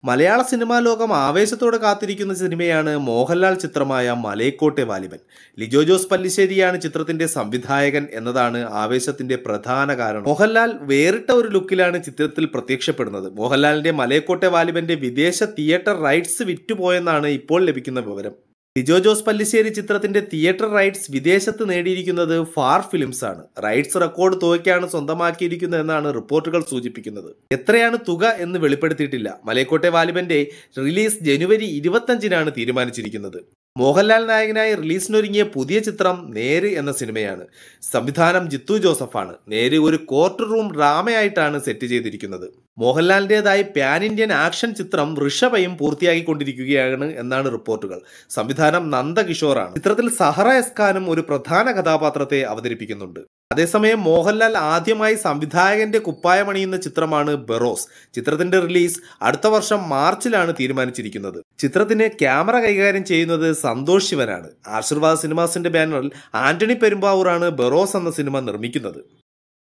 മലയാള സിനിമാ ലോകം ആവേശത്തോടെ കാത്തിരിക്കുന്ന സിനിമയാണ് മോഹൻലാൽ ചിത്രമായ മലയക്കോട്ടെ വാലിബൻ ലിജോ ജോസ് പല്ലിശ്ശേരിയാണ് ചിത്രത്തിന്റെ സംവിധായകൻ എന്നതാണ് ആവേശത്തിന്റെ പ്രധാന കാരണം മോഹൻലാൽ വേറിട്ട ഒരു ലുക്കിലാണ് ചിത്രത്തിൽ പ്രത്യക്ഷപ്പെടുന്നത് മോഹൻലാലിന്റെ മലയക്കോട്ടെ വാലിബന്റെ വിദേശ തിയേറ്റർ റൈറ്റ്സ് വിറ്റുപോയെന്നാണ് ഇപ്പോൾ ലഭിക്കുന്ന വിവരം ലിജോ ജോസ് പല്ലിശ്ശേരി ചിത്രത്തിന്റെ തിയേറ്റർ റൈറ്റ്സ് വിദേശത്ത് നേടിയിരിക്കുന്നത് ഫാർ ഫിലിംസ് ആണ് റൈറ്റ്സ് റെക്കോർഡ് തുകയ്ക്കാണ് സ്വന്തമാക്കിയിരിക്കുന്നത് എന്നാണ് റിപ്പോർട്ടുകൾ സൂചിപ്പിക്കുന്നത് എത്രയാണ് തുക എന്ന് വെളിപ്പെടുത്തിയിട്ടില്ല മലയക്കോട്ടെ വാലിബന്റെ റിലീസ് ജനുവരി ഇരുപത്തഞ്ചിനാണ് തീരുമാനിച്ചിരിക്കുന്നത് മോഹൻലാൽ നായകനായി റിലീസിനൊരുങ്ങിയ പുതിയ ചിത്രം നേര് എന്ന സിനിമയാണ് സംവിധാനം ജിത്തു ജോസഫാണ് നേര് ഒരു കോർട്ട് റൂം ഡ്രാമയായിട്ടാണ് സെറ്റ് ചെയ്തിരിക്കുന്നത് മോഹൻലാലിൻ്റെതായി പാൻ ഇന്ത്യൻ ആക്ഷൻ ചിത്രം ഋഷഭയും പൂർത്തിയാക്കിക്കൊണ്ടിരിക്കുകയാണ് എന്നാണ് റിപ്പോർട്ടുകൾ സംവിധാനം നന്ദകിഷോറാണ് ചിത്രത്തിൽ സഹറ എസ് ഖാനും ഒരു പ്രധാന കഥാപാത്രത്തെ അവതരിപ്പിക്കുന്നുണ്ട് അതേസമയം മോഹൻലാൽ ആദ്യമായി സംവിധായകന്റെ കുപ്പായമണിയുന്ന ചിത്രമാണ് ബെറോസ് ചിത്രത്തിന്റെ റിലീസ് അടുത്ത വർഷം മാർച്ചിലാണ് തീരുമാനിച്ചിരിക്കുന്നത് ചിത്രത്തിന് ക്യാമറ കൈകാര്യം ചെയ്യുന്നത് സന്തോഷ് ശിവനാണ് ആശീർവാദ് സിനിമാസിന്റെ ബാനറിൽ ആന്റണി പെരുമ്പാവൂറാണ് ബെറോസ് എന്ന സിനിമ നിർമ്മിക്കുന്നത്